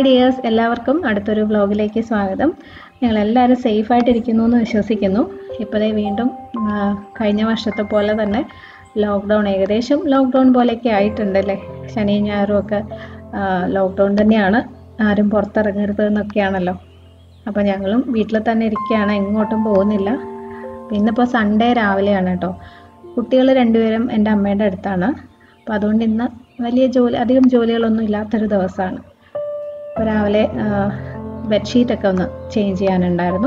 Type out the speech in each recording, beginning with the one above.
hi dears എല്ലാവർക്കും അടുത്തൊരു വ്ലോഗിലേക്ക് സ്വാഗതം ഞങ്ങൾ എല്ലാവരും സേഫായിട്ടിരിക്കുന്നു എന്ന് വിശ്വസിക്കുന്നു ഇപ്പോഴേ വീണ്ടും ആ, കഴിഞ്ഞ വർഷത്തെ പോലെ തന്നെ ലോക്ക്ഡൗൺ ഏകദേശം ലോക്ക്ഡൗൺ പോലെയൊക്കെ ആയിട്ടുണ്ടല്ലേ ശനിയും ഞായറും ഒക്കെ ലോക്ക്ഡൗൺ തന്നെയാണ് ആരും പുറത്തിറങ്ങരുത് എന്നൊക്കെയാണല്ലോ അപ്പോൾ ഞങ്ങളും വീട്ടിൽ തന്നെ ഇരിക്കുകയാണ് എങ്ങോട്ടും പോകുന്നില്ല ഇന്നിപ്പോൾ സൺഡേ രാവിലെയാണ് കേട്ടോ കുട്ടികൾ രണ്ടുപേരും എൻ്റെ അമ്മയുടെ അടുത്താണ് അപ്പോൾ അതുകൊണ്ട് ഇന്ന് വലിയ ജോലി അധികം ജോലികളൊന്നും ഇല്ലാത്തൊരു ദിവസമാണ് അപ്പോൾ രാവിലെ ബെഡ്ഷീറ്റൊക്കെ ഒന്ന് ചേഞ്ച് ചെയ്യാനുണ്ടായിരുന്നു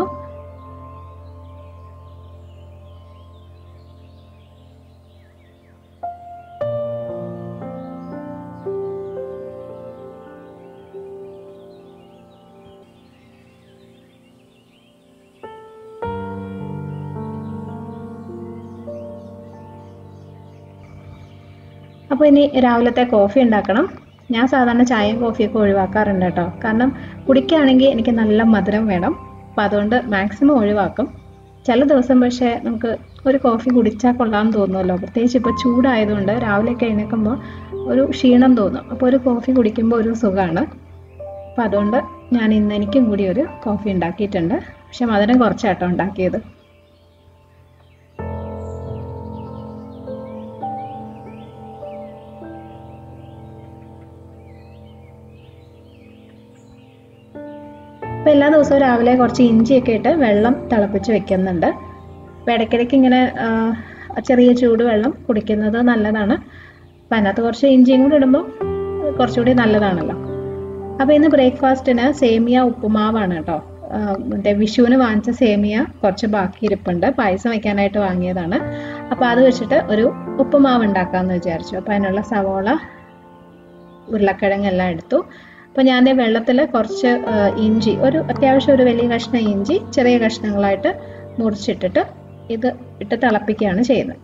അപ്പോൾ ഇനി രാവിലത്തെ കോഫി ഉണ്ടാക്കണം ഞാൻ സാധാരണ ചായയും കോഫിയൊക്കെ ഒഴിവാക്കാറുണ്ട് കേട്ടോ കാരണം കുടിക്കുകയാണെങ്കിൽ എനിക്ക് നല്ല മധുരം വേണം അപ്പം അതുകൊണ്ട് മാക്സിമം ഒഴിവാക്കും ചില ദിവസം പക്ഷേ നമുക്ക് ഒരു കോഫി കുടിച്ചാൽ കൊള്ളാമെന്ന് തോന്നുമല്ലോ പ്രത്യേകിച്ച് ഇപ്പോൾ ചൂടായതുകൊണ്ട് രാവിലെയൊക്കെ എഴുന്നേൽക്കുമ്പോൾ ഒരു ക്ഷീണം തോന്നും അപ്പോൾ ഒരു കോഫി കുടിക്കുമ്പോൾ ഒരു സുഖമാണ് അപ്പം അതുകൊണ്ട് ഞാൻ ഇന്ന് എനിക്കും കൂടി ഒരു കോഫി ഉണ്ടാക്കിയിട്ടുണ്ട് പക്ഷെ മധുരം കുറച്ചാട്ടോ ഉണ്ടാക്കിയത് അപ്പോൾ എല്ലാ ദിവസവും രാവിലെ കുറച്ച് ഇഞ്ചിയൊക്കെ ഇട്ട് വെള്ളം തിളപ്പിച്ച് വെക്കുന്നുണ്ട് അപ്പോൾ ഇടയ്ക്കിടയ്ക്ക് ഇങ്ങനെ ആ, ചെറിയ ചൂട് വെള്ളം കുടിക്കുന്നത് നല്ലതാണ് അപ്പം അതിനകത്ത് കുറച്ച് ഇഞ്ചിയും കൂടി ഇടുമ്പോൾ കുറച്ചുകൂടി നല്ലതാണല്ലോ അപ്പോൾ ഇന്ന് ബ്രേക്ക്ഫാസ്റ്റിന് സേമിയ ഉപ്പുമാവാണ് കേട്ടോ ആ, മറ്റേ വിഷുവിന് വാങ്ങിച്ച സേമിയ കുറച്ച് ബാക്കി ഇരിപ്പുണ്ട് പായസം വെക്കാനായിട്ട് വാങ്ങിയതാണ് അപ്പോൾ അത് വെച്ചിട്ട് ഒരു ഉപ്പുമാവ് ഉണ്ടാക്കാമെന്ന് വിചാരിച്ചു അപ്പോൾ അതിനുള്ള സവോള ഉരുളക്കിഴങ്ങെല്ലാം എടുത്തു അപ്പോൾ ഞാൻ വെള്ളത്തിൽ കുറച്ച് ആ, ഇഞ്ചി ഒരു അത്യാവശ്യം ഒരു വലിയ കഷ്ണം ഇഞ്ചി ചെറിയ കഷ്ണങ്ങളായിട്ട് മുറിച്ചിട്ടിട്ട് ഇത് ഇട്ട് തിളപ്പിക്കുകയാണ് ചെയ്യുന്നത്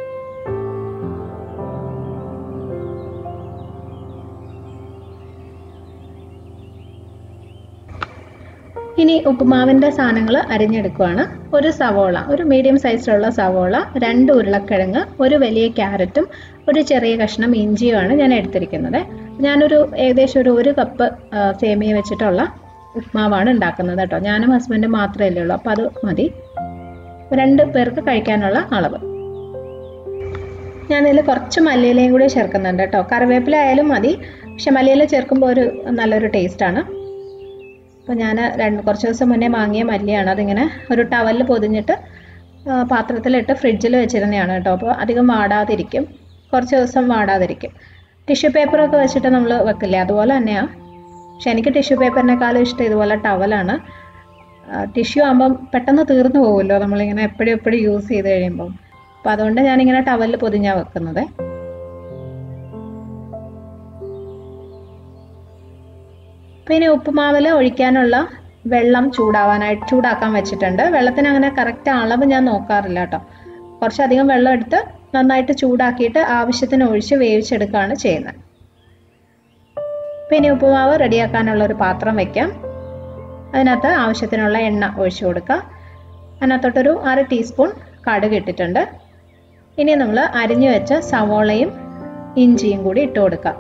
ഇനി ഉപ്പുമാവിൻ്റെ സാധനങ്ങൾ അരിഞ്ഞെടുക്കുകയാണ് ഒരു സവോള ഒരു മീഡിയം സൈസിലുള്ള സവോള രണ്ട് ഉരുളക്കിഴങ്ങ് ഒരു വലിയ ക്യാരറ്റും ഒരു ചെറിയ കഷ്ണം ഇഞ്ചിയുമാണ് ഞാൻ എടുത്തിരിക്കുന്നത് ഞാനൊരു ഏകദേശം ഒരു ഒരു കപ്പ് ആ, സേമിയ വെച്ചിട്ടുള്ള ഉപ്മാവാണ് ഉണ്ടാക്കുന്നത് കേട്ടോ ഞാനും ഹസ്ബൻഡും മാത്രമേ ഉള്ളൂ അപ്പോൾ അത് മതി രണ്ട് പേർക്ക് കഴിക്കാനുള്ള അളവ് ഞാനിതിൽ കുറച്ച് മല്ലിയിലയും കൂടി ചേർക്കുന്നുണ്ട് കേട്ടോ കറിവേപ്പില ആയാലും മതി പക്ഷെ മല്ലിയില ചേർക്കുമ്പോൾ ഒരു നല്ലൊരു ടേസ്റ്റാണ് അപ്പോൾ ഞാൻ രണ്ട് കുറച്ച് ദിവസം മുന്നേ വാങ്ങിയ മല്ലിയാണ് അതിങ്ങനെ ഒരു ടവലിൽ പൊതിഞ്ഞിട്ട് ആ, പാത്രത്തിലിട്ട് ഫ്രിഡ്ജിൽ വെച്ചിരുന്നതാണ് കേട്ടോ അപ്പോൾ അധികം വാടാതിരിക്കും കുറച്ച് ദിവസം വാടാതിരിക്കും ടിഷ്യൂ പേപ്പറൊക്കെ വെച്ചിട്ട് നമ്മൾ വെക്കില്ലേ അതുപോലെ തന്നെയാണ് പക്ഷെ എനിക്ക് ടിഷ്യൂ പേപ്പറിനേക്കാളും ഇഷ്ടം ഇതുപോലെ ടവലാണ് ടിഷ്യൂ ആകുമ്പം പെട്ടെന്ന് തീർന്നു പോകുമല്ലോ നമ്മളിങ്ങനെ എപ്പോഴും എപ്പോഴും യൂസ് ചെയ്ത് കഴിയുമ്പം അപ്പം അതുകൊണ്ട് ഞാനിങ്ങനെ ടവലിൽ പൊതിഞ്ഞാണ് വെക്കുന്നത് പിന്നെ ഉപ്പുമാവിൽ ഒഴിക്കാനുള്ള വെള്ളം ചൂടാവാനായിട്ട് ചൂടാക്കാൻ വെച്ചിട്ടുണ്ട് വെള്ളത്തിന് അങ്ങനെ കറക്റ്റ് അളവ് ഞാൻ നോക്കാറില്ല കേട്ടോ കുറച്ചധികം വെള്ളം എടുത്ത് നന്നായിട്ട് ചൂടാക്കിയിട്ട് ആവശ്യത്തിന് ഒഴിച്ച് വേവിച്ചെടുക്കുകയാണ് ചെയ്യുന്നത് പിന്നെ ഉപ്പുമാവ് റെഡിയാക്കാനുള്ള ഒരു പാത്രം വെക്കാം അതിനകത്ത് ആവശ്യത്തിനുള്ള എണ്ണ ഒഴിച്ചു കൊടുക്കുക അതിനകത്തോട്ടൊരു അര ടീസ്പൂൺ കടുക് ഇട്ടിട്ടുണ്ട് ഇനി നമ്മൾ അരിഞ്ഞു വെച്ച സവോളയും ഇഞ്ചിയും കൂടി ഇട്ട് കൊടുക്കാം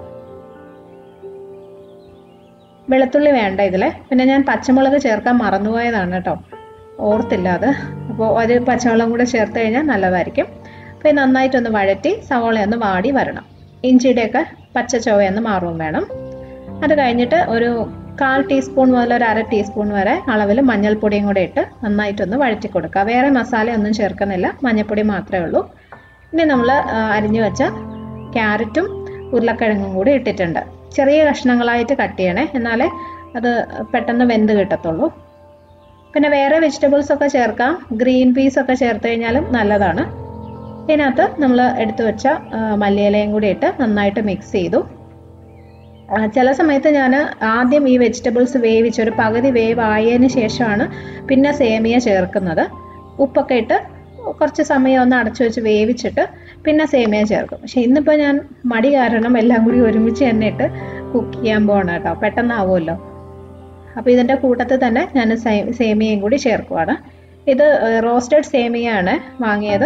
വെളുത്തുള്ളി വേണ്ട ഇതിൽ പിന്നെ ഞാൻ പച്ചമുളക് ചേർക്കാൻ മറന്നുപോയതാണ് കേട്ടോ ഓർത്തില്ല അത് അപ്പോൾ ഒരു പച്ചമുളകും കൂടെ ചേർത്ത് കഴിഞ്ഞാൽ നല്ലതായിരിക്കും അപ്പോൾ ഇത് നന്നായിട്ടൊന്ന് വഴറ്റി സവോളയൊന്ന് വാടി വരണം ഇഞ്ചിയുടെയൊക്കെ പച്ച ചുവയൊന്ന് മാറുകയും വേണം അത് കഴിഞ്ഞിട്ട് ഒരു കാൽ ടീസ്പൂൺ മുതൽ ഒരു അര ടീസ്പൂൺ വരെ അളവിൽ മഞ്ഞൾപ്പൊടിയും കൂടെ ഇട്ട് നന്നായിട്ടൊന്ന് വഴറ്റി കൊടുക്കുക വേറെ മസാല ഒന്നും ചേർക്കുന്നില്ല മഞ്ഞൾപ്പൊടി മാത്രമേ ഉള്ളൂ ഇനി നമ്മൾ അരിഞ്ഞു വെച്ച ക്യാരറ്റും ഉരുളക്കിഴങ്ങും കൂടി ഇട്ടിട്ടുണ്ട് ചെറിയ കഷ്ണങ്ങളായിട്ട് കട്ട് ചെയ്യണേ എന്നാലേ അത് പെട്ടെന്ന് വെന്ത് കിട്ടത്തുള്ളൂ പിന്നെ വേറെ വെജിറ്റബിൾസ് ഒക്കെ ചേർക്കാം ഗ്രീൻ പീസ് ഒക്കെ ചേർത്ത് കഴിഞ്ഞാലും നല്ലതാണ് ഇതിനകത്ത് നമ്മൾ എടുത്തു വെച്ച ആ, മല്ലിയിലയും കൂടി ഇട്ട് നന്നായിട്ട് മിക്സ് ചെയ്തു ആ, ചില സമയത്ത് ഞാൻ ആദ്യം ഈ വെജിറ്റബിൾസ് വേവിച്ച് ഒരു പകുതി വേവ് ആയതിനു ശേഷമാണ് പിന്നെ സേമിയ ചേർക്കുന്നത് ഉപ്പൊക്കെ ഇട്ട് കുറച്ച് സമയം ഒന്ന് അടച്ചു വെച്ച് വേവിച്ചിട്ട് പിന്നെ സേമിയ ചേർക്കും പക്ഷെ ഇന്നിപ്പോൾ ഞാൻ മടി കാരണം എല്ലാം കൂടി ഒരുമിച്ച് തന്നെ ഇട്ട് കുക്ക് ചെയ്യാൻ പോകണം കേട്ടോ പെട്ടെന്നാവുമല്ലോ അപ്പോൾ ഇതിൻ്റെ കൂട്ടത്തിൽ തന്നെ ഞാൻ സേ- സേമിയയും കൂടി ചേർക്കുവാണ് ഇത് റോസ്റ്റഡ് സേമിയയാണ് വാങ്ങിയത്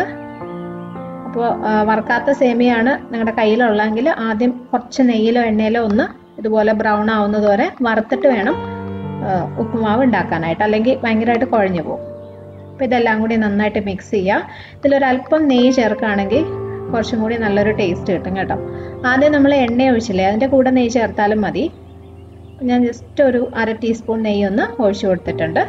അപ്പോൾ വറുക്കാത്ത സേമിയാണ് നിങ്ങളുടെ കയ്യിലുള്ളതെങ്കിൽ ആദ്യം കുറച്ച് നെയ്യിലോ എണ്ണയിലോ ഒന്ന് ഇതുപോലെ ബ്രൗൺ ആവുന്നത് വരെ വറുത്തിട്ട് വേണം ആ, ഉപ്പുമാവ് ഉണ്ടാക്കാനായിട്ട് അല്ലെങ്കിൽ ഭയങ്കരമായിട്ട് കുഴഞ്ഞു പോകും അപ്പോൾ ഇതെല്ലാം കൂടി നന്നായിട്ട് മിക്സ് ചെയ്യുക ഇതിലൊരല്പം നെയ്യ് ചേർക്കുകയാണെങ്കിൽ കുറച്ചും കൂടി നല്ലൊരു ടേസ്റ്റ് കിട്ടും കേട്ടോ ആദ്യം നമ്മൾ എണ്ണ ഒഴിച്ചില്ലേ അതിൻ്റെ കൂടെ നെയ്യ് ചേർത്താലും മതി ഞാൻ ജസ്റ്റ് ഒരു അര ടീസ്പൂൺ നെയ്യ് ഒന്ന് ഒഴിച്ചു കൊടുത്തിട്ടുണ്ട്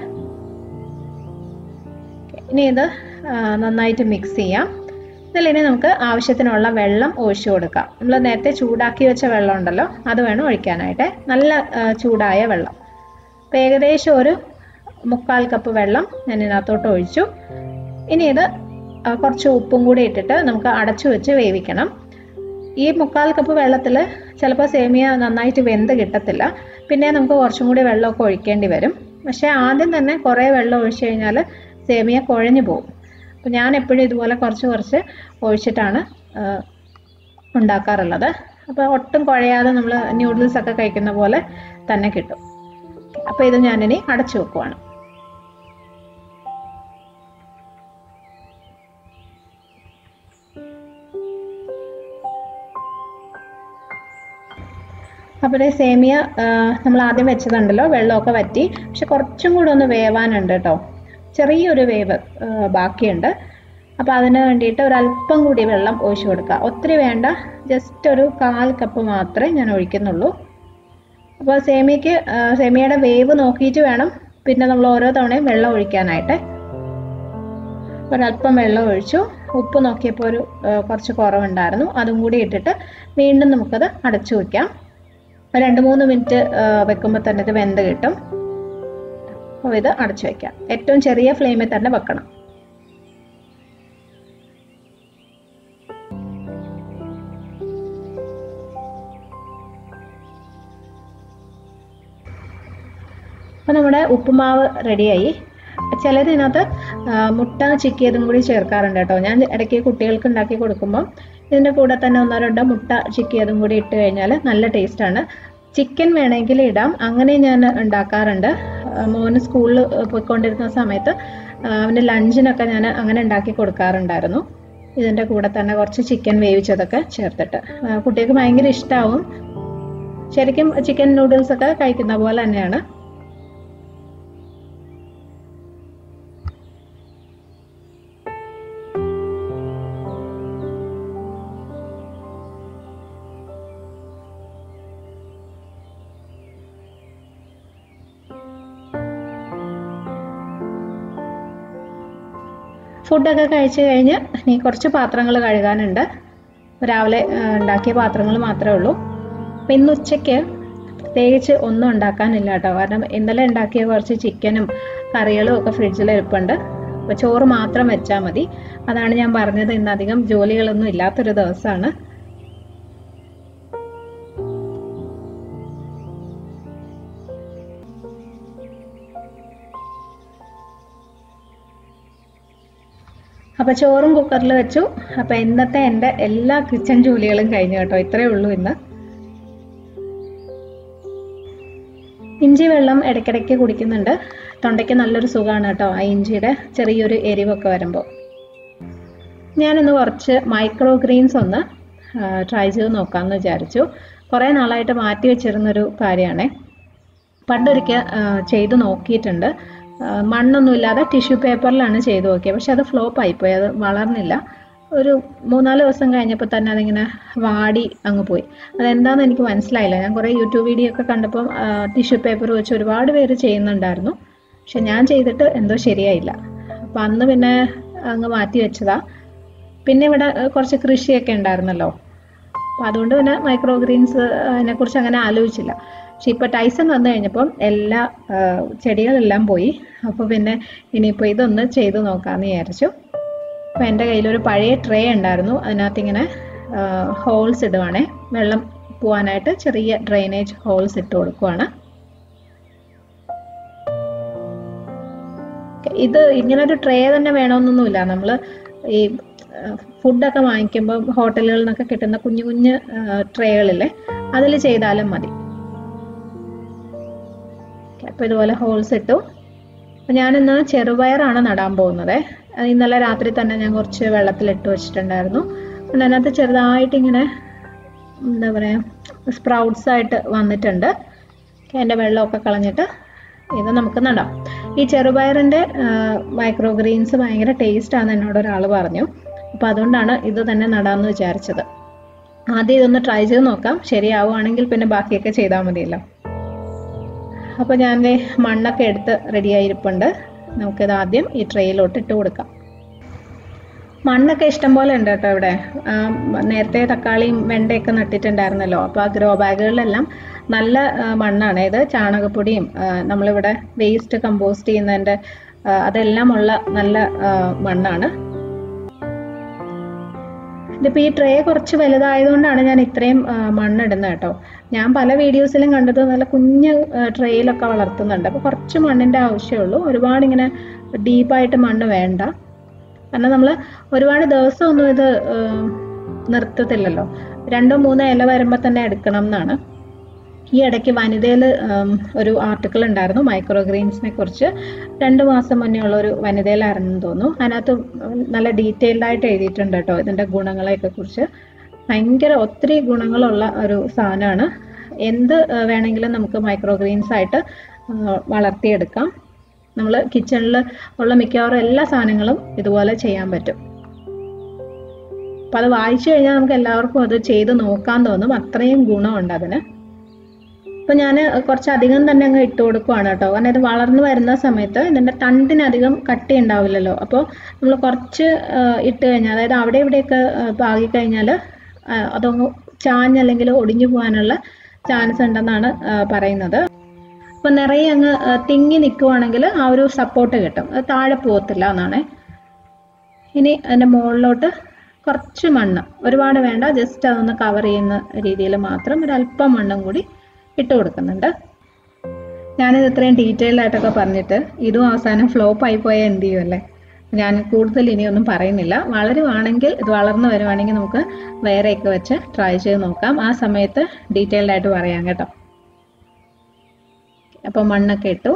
ഇനി ഇത് ആ, നന്നായിട്ട് മിക്സ് ചെയ്യാം ഇതിലിനി നമുക്ക് ആവശ്യത്തിനുള്ള വെള്ളം ഒഴിച്ചു കൊടുക്കാം നമ്മൾ നേരത്തെ ചൂടാക്കി വെച്ച വെള്ളം ഉണ്ടല്ലോ അത് വേണം ഒഴിക്കാനായിട്ട് നല്ല ആ, ചൂടായ വെള്ളം അപ്പോൾ ഏകദേശം ഒരു മുക്കാൽ കപ്പ് വെള്ളം ഞാൻ ഇതിനകത്തോട്ട് ഒഴിച്ചു ഇനി ഇത് ആ, കുറച്ച് ഉപ്പും കൂടി ഇട്ടിട്ട് നമുക്ക് അടച്ചു വെച്ച് വേവിക്കണം ഈ മുക്കാൽ കപ്പ് വെള്ളത്തിൽ ചിലപ്പോൾ സേമിയ നന്നായിട്ട് വെന്ത് കിട്ടത്തില്ല പിന്നെ നമുക്ക് കുറച്ചും കൂടി വെള്ളമൊക്കെ ഒഴിക്കേണ്ടി വരും പക്ഷേ ആദ്യം തന്നെ കുറേ വെള്ളം ഒഴിച്ചു കഴിഞ്ഞാൽ സേമിയ കുഴഞ്ഞു പോകും അപ്പോൾ ഞാൻ എപ്പോഴും ഇതുപോലെ കുറച്ച് കുറച്ച് ഒഴിച്ചിട്ടാണ് ആ, ഉണ്ടാക്കാറുള്ളത് അപ്പോൾ ഒട്ടും കുഴയാതെ നമ്മൾ ന്യൂഡിൽസ് ഒക്കെ കഴിക്കുന്ന പോലെ തന്നെ കിട്ടും അപ്പോൾ ഇത് ഞാനിനി അടച്ചു വെക്കുവാണ് അപ്പോൾ ദേ സേമിയ നമ്മൾ ആദ്യം വെച്ചതുണ്ടല്ലോ വെള്ളമൊക്കെ വറ്റി പക്ഷെ കുറച്ചും കൂടെ ഒന്ന് വേവാനുണ്ട് കേട്ടോ ചെറിയൊരു വേവ് ആ, ബാക്കിയുണ്ട് അപ്പോൾ അതിന് വേണ്ടിയിട്ട് ഒരല്പം കൂടി വെള്ളം ഒഴിച്ചു കൊടുക്കുക ഒത്തിരി വേണ്ട ജസ്റ്റ് ഒരു കാൽ കപ്പ് മാത്രമേ ഞാൻ ഒഴിക്കുന്നുള്ളൂ അപ്പോൾ സേമിയക്ക് ആ, സേമിയയുടെ വേവ് നോക്കിയിട്ട് വേണം പിന്നെ നമ്മൾ ഓരോ തവണയും വെള്ളം ഒഴിക്കാനായിട്ട് ഒരല്പം വെള്ളം ഒഴിച്ചു ഉപ്പ് നോക്കിയപ്പോൾ ഒരു ആ, കുറച്ച് കുറവുണ്ടായിരുന്നു അതും കൂടി ഇട്ടിട്ട് വീണ്ടും നമുക്കത് അടച്ചു വയ്ക്കാം ഒരു രണ്ട് മൂന്ന് മിനിറ്റ് വെക്കുമ്പോൾ തന്നെ ഇത് വെന്ത് കിട്ടും അപ്പോൾ ഇത് അടച്ചു വയ്ക്കാം ഏറ്റവും ചെറിയ ഫ്ലെയിമിൽ തന്നെ വെക്കണം അപ്പോൾ നമ്മുടെ ഉപ്പുമാവ് റെഡിയായി ചിലർ ഇതിനകത്ത് ആ, മുട്ട ചിക്കിയതും കൂടി ചേർക്കാറുണ്ട് കേട്ടോ ഞാൻ ഇടയ്ക്ക് കുട്ടികൾക്ക് ഉണ്ടാക്കി കൊടുക്കുമ്പോൾ ഇതിൻ്റെ കൂടെ തന്നെ ഒന്നോ രണ്ടോ മുട്ട ചിക്കിയതും കൂടി ഇട്ട് കഴിഞ്ഞാൽ നല്ല ടേസ്റ്റാണ് ചിക്കൻ വേണമെങ്കിൽ ഇടാം അങ്ങനെ ഞാൻ ഉണ്ടാക്കാറുണ്ട് ആ, മോന് സ്കൂളിൽ പോയിക്കൊണ്ടിരുന്ന സമയത്ത് ആ, അവന് ലഞ്ചിനൊക്കെ ഞാൻ അങ്ങനെ ഉണ്ടാക്കി കൊടുക്കാറുണ്ടായിരുന്നു ഇതിൻ്റെ കൂടെ തന്നെ കുറച്ച് ചിക്കൻ വേവിച്ചതൊക്കെ ചേർത്തിട്ട് ആ, കുട്ടികൾക്ക് ഭയങ്കര ഇഷ്ടമാവും ശരിക്കും ചിക്കൻ നൂഡിൽസ് ഒക്കെ കഴിക്കുന്ന പോലെ തന്നെയാണ് ഫുഡൊക്കെ കഴിച്ചു കഴിഞ്ഞ് ഇനി കുറച്ച് പാത്രങ്ങൾ കഴുകാനുണ്ട് രാവിലെ ആ, ഉണ്ടാക്കിയ പാത്രങ്ങൾ മാത്രമേ ഉള്ളൂ അപ്പം ഇന്ന് ഉച്ചയ്ക്ക് പ്രത്യേകിച്ച് ഒന്നും ഉണ്ടാക്കാനില്ല കേട്ടോ കാരണം ഇന്നലെ ഉണ്ടാക്കിയ കുറച്ച് ചിക്കനും കറികളും ഒക്കെ ഫ്രിഡ്ജിൽ ഇരിപ്പുണ്ട് അപ്പോൾ ചോറ് മാത്രം വെച്ചാൽ മതി അതാണ് ഞാൻ പറഞ്ഞത് ഇന്ന് അധികം ജോലികളൊന്നും ഇല്ലാത്തൊരു ദിവസമാണ് അപ്പോൾ ചോറും കുക്കറിൽ വെച്ചു അപ്പോൾ ഇന്നത്തെ എൻ്റെ എല്ലാ കിച്ചൺ ജോലികളും കഴിഞ്ഞു കേട്ടോ ഇത്രയേ ഉള്ളൂ ഇന്ന് ഇഞ്ചി വെള്ളം ഇടയ്ക്കിടയ്ക്ക് കുടിക്കുന്നുണ്ട് തൊണ്ടയ്ക്ക് നല്ലൊരു സുഖമാണ് കേട്ടോ ആ ഇഞ്ചിയുടെ ചെറിയൊരു എരിവൊക്കെ വരുമ്പോൾ ഞാനിന്ന് കുറച്ച് മൈക്രോ ഗ്രീൻസ് ഒന്ന് ട്രൈ ചെയ്ത് നോക്കാമെന്ന് വിചാരിച്ചു കുറേ നാളായിട്ട് മാറ്റി വെച്ചിരുന്നൊരു കാര്യമാണേ പണ്ടൊരിക്കൽ ചെയ്ത് നോക്കിയിട്ടുണ്ട് ആ, മണ്ണൊന്നും ഇല്ലാതെ ടിഷ്യൂ പേപ്പറിലാണ് ചെയ്ത് നോക്കിയത് പക്ഷെ അത് ഫ്ലോപ്പ് ആയിപ്പോയി അത് വളർന്നില്ല ഒരു മൂന്നാല് ദിവസം കഴിഞ്ഞപ്പോൾ തന്നെ അതിങ്ങനെ വാടി അങ്ങ് പോയി അതെന്താണെന്ന് എനിക്ക് മനസ്സിലായില്ല ഞാൻ കുറേ യൂട്യൂബ് വീഡിയോ ഒക്കെ കണ്ടപ്പോൾ ടിഷ്യൂ പേപ്പർ വെച്ച് ഒരുപാട് പേര് ചെയ്യുന്നുണ്ടായിരുന്നു പക്ഷെ ഞാൻ ചെയ്തിട്ട് എന്തോ ശരിയായില്ല അപ്പം അന്ന് പിന്നെ അങ്ങ് മാറ്റി വെച്ചതാ പിന്നെ ഇവിടെ ആ, കുറച്ച് കൃഷിയൊക്കെ ഉണ്ടായിരുന്നല്ലോ അപ്പം അതുകൊണ്ട് പിന്നെ മൈക്രോ ഗ്രീൻസ് അതിനെക്കുറിച്ച് അങ്ങനെ ആലോചിച്ചില്ല പക്ഷെ ഇപ്പോൾ ടൈസൺ വന്നു കഴിഞ്ഞപ്പം എല്ലാ ആ, ചെടികളെല്ലാം പോയി അപ്പോൾ പിന്നെ ഇനിയിപ്പോൾ ഇതൊന്ന് ചെയ്ത് നോക്കാമെന്ന് വിചാരിച്ചു അപ്പോൾ എൻ്റെ കയ്യിലൊരു പഴയ ട്രേ ഉണ്ടായിരുന്നു അതിനകത്ത് ഇങ്ങനെ ഹോൾസ് ഇടുവാണേ വെള്ളം പോവാനായിട്ട് ചെറിയ ഡ്രെയിനേജ് ഹോൾസ് ഇട്ട് കൊടുക്കുവാണ് ഇത് ഇങ്ങനൊരു ട്രേ തന്നെ വേണമെന്നൊന്നുമില്ല നമ്മൾ ഈ ഫുഡൊക്കെ വാങ്ങിക്കുമ്പോൾ ഹോട്ടലുകളിൽ നിന്നൊക്കെ കിട്ടുന്ന കുഞ്ഞു കുഞ്ഞു ട്രേകളില്ലേ അതിൽ ചെയ്താലും മതി അപ്പോൾ ഇതുപോലെ ഹോൾസ് ഇട്ടു അപ്പോൾ ഞാനിന്ന് ചെറുപയറാണ് നടാൻ പോകുന്നത് അത് ഇന്നലെ രാത്രി തന്നെ ഞാൻ കുറച്ച് വെള്ളത്തിലിട്ട് വെച്ചിട്ടുണ്ടായിരുന്നു പിന്നെ അതിനകത്ത് ചെറുതായിട്ട് ഇങ്ങനെ എന്താ പറയുക സ്പ്രൗട്ട്സ് ആയിട്ട് വന്നിട്ടുണ്ട് അതിൻ്റെ വെള്ളമൊക്കെ കളഞ്ഞിട്ട് ഇത് നമുക്ക് നടാം ഈ ചെറുപയറിൻ്റെ മൈക്രോ ഗ്രീൻസ് ഭയങ്കര ടേസ്റ്റാണെന്ന് എന്നോട് ഒരാൾ പറഞ്ഞു അപ്പോൾ അതുകൊണ്ടാണ് ഇത് തന്നെ നടാമെന്ന് വിചാരിച്ചത് ആദ്യം ഇതൊന്ന് ട്രൈ ചെയ്ത് നോക്കാം ശരിയാവുകയാണെങ്കിൽ പിന്നെ ബാക്കിയൊക്കെ ചെയ്താൽ മതിയല്ലോ അപ്പോൾ ഞാൻ ദേ മണ്ണൊക്കെ എടുത്ത് റെഡിയായിരിപ്പുണ്ട് നമുക്കിത് ആദ്യം ഈ ട്രെയിലോട്ട് ഇട്ട് കൊടുക്കാം മണ്ണൊക്കെ ഇഷ്ടം പോലെ ഉണ്ട് കേട്ടോ ഇവിടെ ആ, നേരത്തെ തക്കാളിയും വെണ്ടയൊക്കെ നട്ടിട്ടുണ്ടായിരുന്നല്ലോ അപ്പോൾ ആ ഗ്രോ ബാഗുകളിലെല്ലാം നല്ല ആ, മണ്ണാണ് ഇത് ചാണകപ്പൊടിയും ആ, നമ്മളിവിടെ വേസ്റ്റ് കമ്പോസ്റ്റ് ചെയ്യുന്നതിൻ്റെ ആ, അതെല്ലാം ഉള്ള നല്ല ആ, മണ്ണാണ് ഇതിപ്പോൾ ഈ ട്രേ കുറച്ച് വലുതായതുകൊണ്ടാണ് ഞാൻ ഇത്രയും ആ, മണ്ണിടുന്നത് കേട്ടോ ഞാൻ പല വീഡിയോസിലും കണ്ടത് നല്ല കുഞ്ഞ് ട്രേയിലൊക്കെ വളർത്തുന്നുണ്ട് അപ്പോൾ കുറച്ച് മണ്ണിൻ്റെ ആവശ്യമുള്ളൂ ഒരുപാട് ഇങ്ങനെ ഡീപ്പായിട്ട് മണ്ണ് വേണ്ട കാരണം നമ്മൾ ഒരുപാട് ദിവസമൊന്നും ഇത് ആ, നിർത്തത്തില്ലല്ലോ രണ്ടോ മൂന്നോ ഇല വരുമ്പോൾ തന്നെ എടുക്കണം എന്നാണ് ഈ ഇടയ്ക്ക് വനിതയിൽ ഒരു ആർട്ടിക്കിൾ ഉണ്ടായിരുന്നു മൈക്രോ ഗ്രീൻസിനെ കുറിച്ച് രണ്ട് മാസം മുന്നേ ഉള്ള ഒരു വനിതയിലായിരുന്നു തോന്നുന്നു അതിനകത്ത് നല്ല ഡീറ്റെയിൽഡ് ആയിട്ട് എഴുതിയിട്ടുണ്ട് കേട്ടോ ഇതിൻ്റെ ഗുണങ്ങളെയൊക്കെ കുറിച്ച് ഭയങ്കര ഒത്തിരി ഗുണങ്ങളുള്ള ഒരു സാധനമാണ് എന്ത് ആ, വേണമെങ്കിലും നമുക്ക് മൈക്രോ ഗ്രീൻസ് ആയിട്ട് ആ, വളർത്തിയെടുക്കാം നമ്മൾ കിച്ചണിൽ ഉള്ള മിക്കവാറും എല്ലാ സാധനങ്ങളും ഇതുപോലെ ചെയ്യാൻ പറ്റും അപ്പം അത് വായിച്ചു കഴിഞ്ഞാൽ നമുക്ക് എല്ലാവർക്കും അത് ചെയ്ത് നോക്കാൻ തോന്നും അത്രയും ഗുണമുണ്ട് അതിന് അപ്പൊ ഞാൻ കുറച്ചധികം തന്നെ അങ്ങ് ഇട്ട് കൊടുക്കുവാണ് കേട്ടോ കാരണം ഇത് വളർന്നു വരുന്ന സമയത്ത് ഇതിന്റെ തണ്ടിനധികം കട്ടി ഉണ്ടാവില്ലല്ലോ അപ്പോൾ നമ്മൾ കുറച്ച് ആ, ഇട്ട് കഴിഞ്ഞാൽ അതായത് അവിടെ ഇവിടെയൊക്കെ ആ, പാകി കഴിഞ്ഞാൽ അതങ്ങ് ചാഞ്ഞല്ലെങ്കിൽ ഒടിഞ്ഞു പോകാനുള്ള ചാൻസ് ഉണ്ടെന്നാണ് ആ, പറയുന്നത് അപ്പൊ നിറയെ അങ്ങ് ആ, തിങ്ങി നിൽക്കുവാണെങ്കിൽ ആ ഒരു സപ്പോർട്ട് കിട്ടും അത് താഴെ പോകത്തില്ല എന്നാണ് ഇനി അതിന്റെ മുകളിലോട്ട് കുറച്ച് മണ്ണ് ഒരുപാട് വേണ്ട ജസ്റ്റ് അതൊന്ന് കവർ ചെയ്യുന്ന രീതിയിൽ മാത്രം ഒരല്പം മണ്ണും കൂടി ഇട്ട് കൊടുക്കുന്നുണ്ട് ഞാനിത് ഇത്രയും ഡീറ്റെയിൽഡ് ആയിട്ടൊക്കെ പറഞ്ഞിട്ട് ഇതും അവസാനം ഫ്ലോപ്പ് ആയി പോയാൽ എന്ത് ചെയ്യും അല്ലേ ഞാൻ കൂടുതൽ ഇനിയൊന്നും പറയുന്നില്ല വളരുവാണെങ്കിൽ ഇത് വളർന്നു വരുവാണെങ്കിൽ നമുക്ക് വേറെയൊക്കെ വെച്ച് ട്രൈ ചെയ്ത് നോക്കാം ആ സമയത്ത് ഡീറ്റെയിൽഡ് ആയിട്ട് പറയാം കേട്ടോ അപ്പോൾ മണ്ണൊക്കെ ഇട്ടു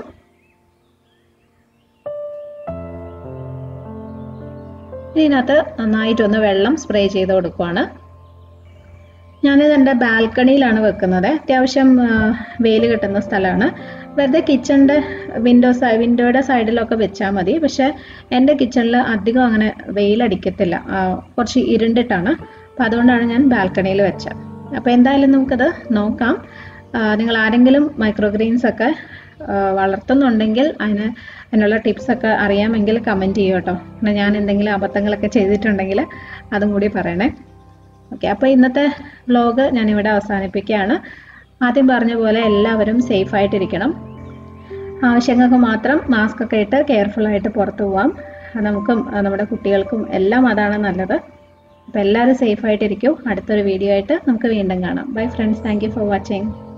ഇതിനകത്ത് നന്നായിട്ടൊന്ന് വെള്ളം സ്പ്രേ ചെയ്ത് കൊടുക്കുവാണ് ഞാനിത് എൻ്റെ ബാൽക്കണിയിലാണ് വെക്കുന്നത് അത്യാവശ്യം വെയിൽ കിട്ടുന്ന സ്ഥലമാണ് വെറുതെ കിച്ചണിൻ്റെ വിൻഡോ സൈ വിൻഡോയുടെ സൈഡിലൊക്കെ വെച്ചാൽ മതി പക്ഷേ എൻ്റെ കിച്ചണിൽ അധികം അങ്ങനെ വെയിലടിക്കത്തില്ല ആ, കുറച്ച് ഇരുണ്ടിട്ടാണ് അപ്പോൾ അതുകൊണ്ടാണ് ഞാൻ ബാൽക്കണിയിൽ വെച്ചത് അപ്പോൾ എന്തായാലും നമുക്കത് നോക്കാം ആ, നിങ്ങൾ ആരെങ്കിലും മൈക്രോഗ്രീൻസ് ഒക്കെ ആ, വളർത്തുന്നുണ്ടെങ്കിൽ അതിന് അതിനുള്ള ടിപ്സൊക്കെ അറിയാമെങ്കിൽ കമൻറ്റ് ചെയ്യൂ കേട്ടോ പിന്നെ ഞാൻ എന്തെങ്കിലും അബദ്ധങ്ങളൊക്കെ ചെയ്തിട്ടുണ്ടെങ്കിൽ അതും കൂടി പറയണേ ഓക്കെ അപ്പോൾ ഇന്നത്തെ വ്ലോഗ് ഞാനിവിടെ അവസാനിപ്പിക്കുകയാണ് ആദ്യം പറഞ്ഞ പോലെ എല്ലാവരും സേഫ് ആയിട്ടിരിക്കണം ആവശ്യങ്ങൾക്ക് മാത്രം മാസ്ക് ഒക്കെ ഇട്ട് കെയർഫുൾ ആയിട്ട് പുറത്തു പോവാം അത് നമുക്കും ആ, നമ്മുടെ കുട്ടികൾക്കും എല്ലാം അതാണ് നല്ലത് അപ്പോൾ എല്ലാവരും സേഫ് ആയിട്ടിരിക്കും അടുത്തൊരു വീഡിയോ ആയിട്ട് നമുക്ക് വീണ്ടും കാണാം bye friends thank you for watching